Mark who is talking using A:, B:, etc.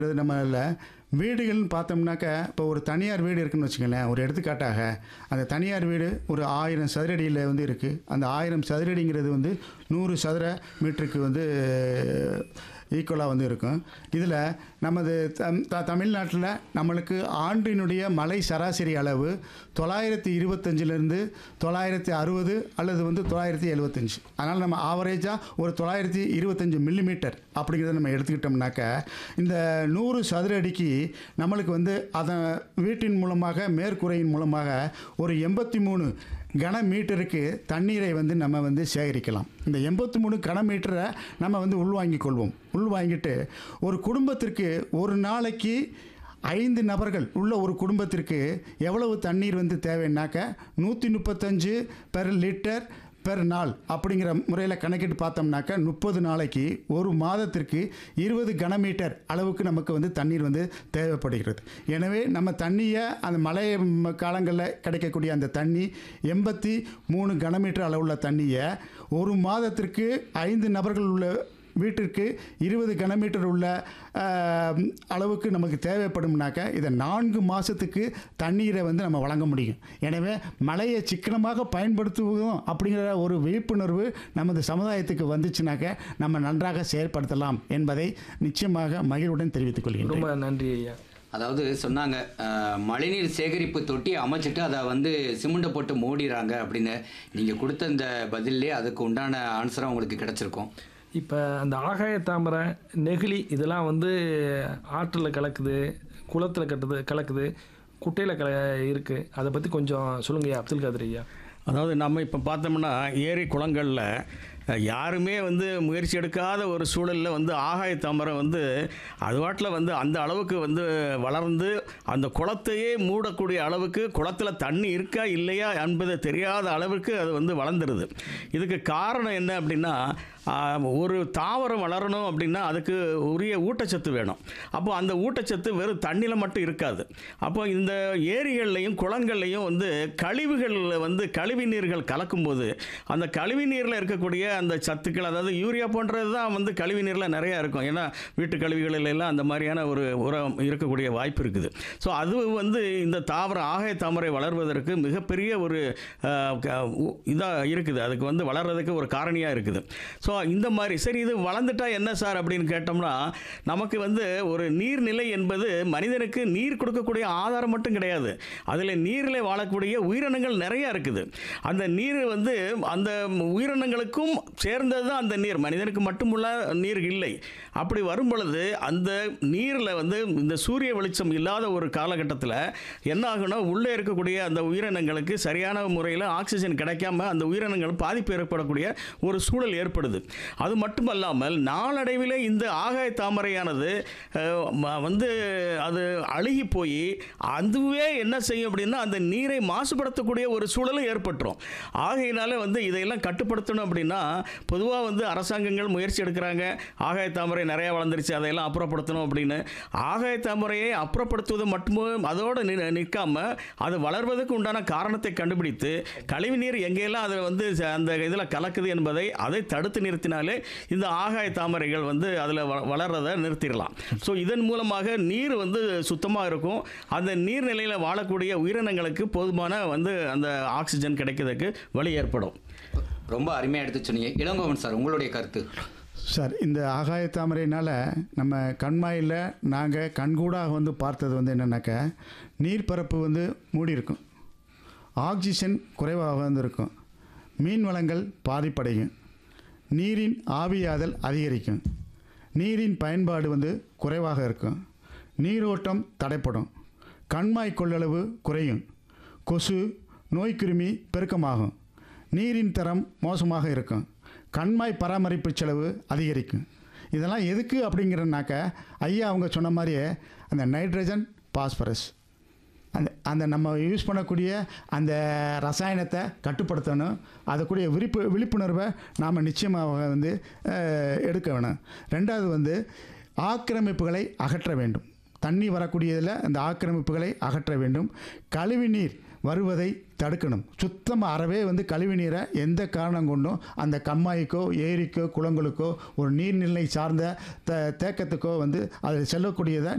A: இது நம்மள வீடுகள்னு பார்த்தோம்னாக்க இப்போ ஒரு தனியார் வீடு இருக்குன்னு வச்சுக்கோங்களேன் ஒரு எடுத்துக்காட்டாக அந்த தனியார் வீடு ஒரு ஆயிரம் சதுரடியில் வந்து இருக்குது அந்த ஆயிரம் சதுரடிங்கிறது வந்து நூறு சதுர மீட்டருக்கு வந்து ஈக்குவலாக வந்து இருக்கும் இதில் நமது தம் த தமிழ்நாட்டில் நம்மளுக்கு ஆண்டினுடைய மழை சராசரி அளவு தொள்ளாயிரத்தி இருபத்தஞ்சிலேருந்து தொள்ளாயிரத்தி அறுபது அல்லது வந்து தொள்ளாயிரத்தி எழுபத்தஞ்சு அதனால் நம்ம ஆவரேஜாக ஒரு தொள்ளாயிரத்தி இருபத்தஞ்சி மில்லிமீட்டர் அப்படிங்கிறத நம்ம எடுத்துக்கிட்டோம்னாக்க இந்த நூறு சதுர அடிக்கு நம்மளுக்கு வந்து அதன் வீட்டின் மூலமாக மேற்கூரையின் மூலமாக ஒரு எண்பத்தி மூணு கன மீட்டருக்கு தண்ணீரை வந்து நம்ம வந்து சேகரிக்கலாம் இந்த எண்பத்தி மூணு கன மீட்டரை நம்ம வந்து உள்வாங்கிக் கொள்வோம் உள்வாங்கிட்டு ஒரு குடும்பத்திற்கு ஒரு நாளைக்கு ஐந்து நபர்கள் உள்ள ஒரு குடும்பத்திற்கு எவ்வளவு தண்ணீர் வந்து தேவைன்னாக்க நூற்றி முப்பத்தஞ்சு பெர் லிட்டர் பெர் நாள் அப்படிங்கிற முறையில் கணக்கிட்டு பார்த்தோம்னாக்க முப்பது நாளைக்கு ஒரு மாதத்திற்கு இருபது கனமீட்டர் அளவுக்கு நமக்கு வந்து தண்ணீர் வந்து தேவைப்படுகிறது எனவே நம்ம தண்ணியை அந்த மழை காலங்களில் கிடைக்கக்கூடிய அந்த தண்ணி எண்பத்தி மூணு கனமீட்டர் அளவுள்ள தண்ணியை ஒரு மாதத்திற்கு ஐந்து நபர்கள் உள்ள வீட்டிற்கு இருபது கனமீட்டர் உள்ள ஆஹ், அளவுக்கு நமக்கு தேவைப்படும்னாக்க இதை நான்கு மாதத்துக்கு தண்ணீரை வந்து நம்ம வழங்க முடியும் எனவே மழையை சிக்கனமாக பயன்படுத்துவதும் அப்படிங்கிற ஒரு விழிப்புணர்வு நமது சமுதாயத்துக்கு வந்துச்சுனாக்க நம்ம நன்றாக செயல்படுத்தலாம் என்பதை நிச்சயமாக மகிழ்வுடன் தெரிவித்துக் கொள்கின்றேன்
B: ரொம்ப நன்றி ஐயா
C: அதாவது சொன்னாங்க அஹ், மழைநீர் சேகரிப்பு தொட்டி அமைச்சிட்டு அதை வந்து சிமெண்ட்டை போட்டு மூடிடுறாங்க அப்படின்னு நீங்கள் கொடுத்த இந்த பதிலே அதுக்கு உண்டான ஆன்சராக உங்களுக்கு கிடச்சிருக்கும்
B: இப்போ அந்த ஆகாய தாமரை நெகிழி இதெல்லாம் வந்து ஆற்றில் கலக்குது குளத்தில் கட்டுது கலக்குது குட்டையில் கல இருக்குது அதை பற்றி கொஞ்சம் சொல்லுங்கய்யா அப்துல் காதர் ஐயா
D: அதாவது நம்ம இப்போ பார்த்தோம்னா ஏரி குளங்களில் அஹ், யாருமே வந்து முயற்சி எடுக்காத ஒரு சூழலில் வந்து ஆகாய தாமரை வந்து அது வாட்டில் வந்து அந்த அளவுக்கு வந்து வளர்ந்து அந்த குளத்தையே மூடக்கூடிய அளவுக்கு குளத்தில் தண்ணி இருக்கா இல்லையா என்பது தெரியாத அளவுக்கு அது வந்து வளர்ந்துருது இதுக்கு காரணம் என்ன அப்படின்னா ஆஹ், ஒரு தாவரம் வளரணும் அப்படின்னா அதுக்கு உரிய ஊட்டச்சத்து வேணும் அப்போ அந்த ஊட்டச்சத்து வெறும் தண்ணியில் மட்டும் இருக்காது அப்போ இந்த ஏரிகள்லையும் குளங்கள்லையும் வந்து கழிவுகள் வந்து கழிவு நீர்கள் கலக்கும்போது அந்த கழிவு நீரில் இருக்கக்கூடிய அந்த சத்துக்கள் அதாவது யூரியா போன்றது தான் வந்து கழிவு நீரில் நிறையா இருக்கும் ஏன்னா வீட்டு கழிவுகளில் எல்லாம் அந்த மாதிரியான ஒரு உரம் இருக்கக்கூடிய வாய்ப்பு இருக்குது ஸோ அது வந்து இந்த தாவரம் ஆகாய தாமரை வளர்வதற்கு மிகப்பெரிய ஒரு இதாக இருக்குது அதுக்கு வந்து வளர்றதுக்கு ஒரு காரணியாக இருக்குது ஸோ இந்த மாதிரி சரி இது வளர்ந்துட்டா என்ன சார் அப்படின்னு கேட்டோம்னா நமக்கு வந்து ஒரு நீர்நிலை என்பது மனிதனுக்கு நீர் கொடுக்கக்கூடிய ஆதாரம் மட்டும் கிடையாது அதில் நீரில் வாழக்கூடிய உயிரினங்கள் நிறையா இருக்குது அந்த நீர் வந்து அந்த உயிரினங்களுக்கும் சேர்ந்தது தான் அந்த நீர் மனிதனுக்கு மட்டுமுள்ள நீர் இல்லை அப்படி வரும் பொழுது அந்த நீரில் வந்து இந்த சூரிய வெளிச்சம் இல்லாத ஒரு காலகட்டத்தில் என்ன ஆகும்னா உள்ளே இருக்கக்கூடிய அந்த உயிரினங்களுக்கு சரியான முறையில் ஆக்சிஜன் கிடைக்காம அந்த உயிரினங்கள் பாதிப்பு ஏற்படக்கூடிய ஒரு சூழல் ஏற்படுது அது மட்டுமல்லாமல் நாளடைவில் இந்த ஆகாய தாமரையானது அஹ், ம- வந்து அது அழுகி போய் அதுவே என்ன செய்யும் அப்படின்னா அந்த நீரை மாசுபடுத்தக்கூடிய ஒரு சூழலும் ஏற்பட்டுரும் ஆகையினால வந்து இதையெல்லாம் கட்டுப்படுத்தணும் அப்படின்னா பொதுவாக வந்து அரசாங்கங்கள் முயற்சி எடுக்கிறாங்க ஆகாய தாமரை நிறைய வளர்ந்துருச்சு அதையெல்லாம் அப்புறப்படுத்தணும் அப்படின்னு ஆகாய தாமரையை அப்புறப்படுத்துவது மட்டும் அதோடு நி நிற்காம அது வளர்வதற்கு உண்டான காரணத்தை கண்டுபிடித்து கழிவு நீர் எங்கெல்லாம் அது வந்து ச- அந்த இதில் கலக்குது என்பதை அதை தடுத்து நிறுத்தினாலே இந்த ஆகாய தாமரைகள் வந்து அதில் வளர்றதை நிறுத்திடலாம் ஸோ இதன் மூலமாக நீர் வந்து சுத்தமாக இருக்கும் அந்த நீர்நிலையில் வாழக்கூடிய உயிரினங்களுக்கு போதுமான வந்து அந்த ஆக்சிஜன் கிடைக்கிறதுக்கு வழி ஏற்படும்
C: ரொம்ப அருமையாக எடுத்து சொன்னீங்க இளங்கோவன் சார் உங்களுடைய கருத்து
A: சார் இந்த ஆகாய தாமரையினால் நம்ம கண்மாயில் நாங்கள் கண்கூடாக வந்து பார்த்தது வந்து என்னென்னாக்கா நீர்ப்பரப்பு வந்து மூடி இருக்கும் ஆக்சிஜன் குறைவாக வந்து இருக்கும் மீன் வளங்கள் பாதிப்படையும் நீரின் ஆவியாதல் அதிகரிக்கும் நீரின் பயன்பாடு வந்து குறைவாக இருக்கும் நீரோட்டம் தடைப்படும் கண்மாய் கொள்ளளவு குறையும் கொசு நோய்க்கிருமி பெருக்கமாகும் நீரின் தரம் மோசமாக இருக்கும் கண்மாய் பராமரிப்பு செலவு அதிகரிக்கும் இதெல்லாம் எதுக்கு அப்படிங்கிறனாக்க ஐயா அவங்க சொன்ன மாதிரியே அந்த நைட்ரஜன் பாஸ்பரஸ் அந்த அந்த நம்ம யூஸ் பண்ணக்கூடிய அந்த ரசாயனத்தை கட்டுப்படுத்தணும் அதுக்குரிய விழிப்பு விழிப்புணர்வை நாம் நிச்சயமாக வந்து அஹ், எடுக்க வேணும் ரெண்டாவது வந்து ஆக்கிரமிப்புகளை அகற்ற வேண்டும் தண்ணி வரக்கூடியதில் அந்த ஆக்கிரமிப்புகளை அகற்ற வேண்டும் கழிவு நீர் வருவதை தடுக்கணும் சுத்தமாக அறவே வந்து கழிவு நீரை எந்த காரணம் கொண்டும் அந்த கம்மாய்க்கோ ஏரிக்கோ குளங்களுக்கோ ஒரு நீர்நிலை சார்ந்த த தேக்கத்துக்கோ வந்து அதில் செல்லக்கூடியதை